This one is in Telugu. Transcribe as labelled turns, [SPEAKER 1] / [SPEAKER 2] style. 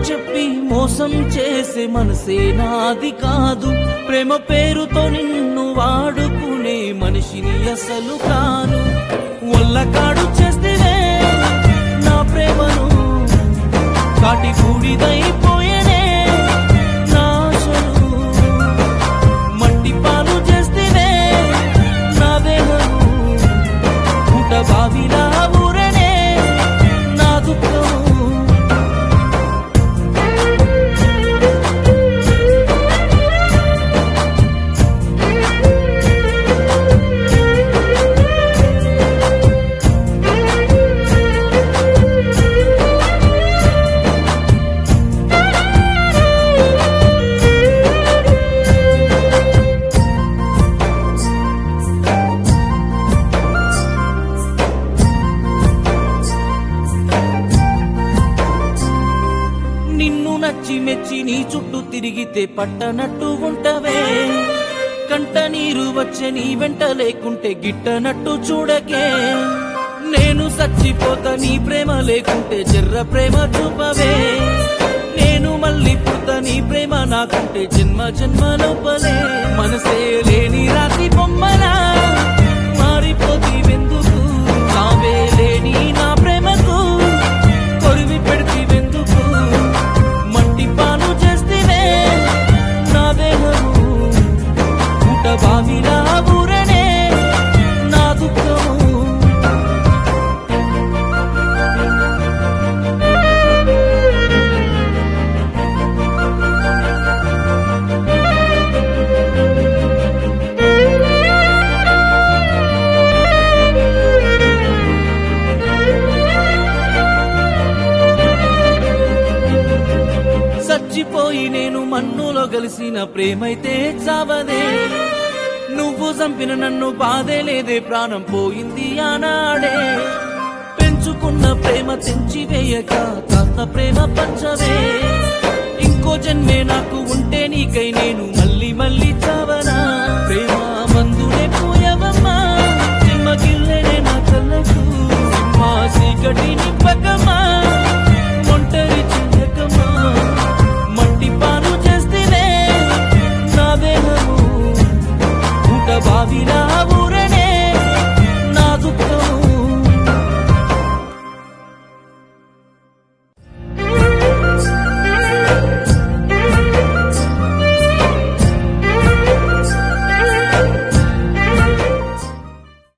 [SPEAKER 1] చెప్పి మోసం చేసే మనసే నాది కాదు ప్రేమ పేరుతో నిన్ను వాడుకునే మనిషిని అసలు కాను వల్లకాడు చేస్తేనే నా ప్రేమను కాటి బూడిదైపోయేనే నా ఆశలు మట్టి పాలు చేస్తేనే నా దేహము పుట బావిలా ఊరనే నా దుఃఖము నిన్ను నచ్చి మెచ్చి నీ చుట్టూ తిరిగితే పట్టనట్టు ఉంటవే కంట నీరు వచ్చే నీ వెంట లేకుంటే గిట్టనట్టు చూడకే నేను చచ్చిపోతా నీ ప్రేమ లేకుంటే జర్ర ప్రేమ చూపవే నేను మళ్ళీ పుట్ట నీ ప్రేమ నాకుంటే జన్మ జన్మ లోపలే మనసే లేని రాతి బొమ్మలా మారిపోతి వెందుకు నావే లేని నా ప్రేమకు కొరివి పెడితే వెందుకు మట్టి పాలు చేస్తేనే నా దేహము పుట బావిలా ఊరనే నా దుఃఖము చచ్చిపోయి నేను మన్నులో కలిసిన ప్రేమైతే చావదే నువ్వు చంపిన నన్ను బాధే లేదే ప్రాణం పోయింది ఆనాడే పెంచుకున్న ప్రేమ తెంచి వేయక కాస్త ప్రేమ పంచవే ఇంకో జన్మే నాకు ఉంటే నీకై నేను మళ్ళీ మళ్ళీ చావనా ప్రేమ మందులే పోయవమ్మా గిల్లెనే నా కళ్ళకు సింహ చీకటి నింపకమా ఒంటరి చెయ్యకమా మట్టి పాలు చేస్తేనే నా దేహము ఊట బావిలా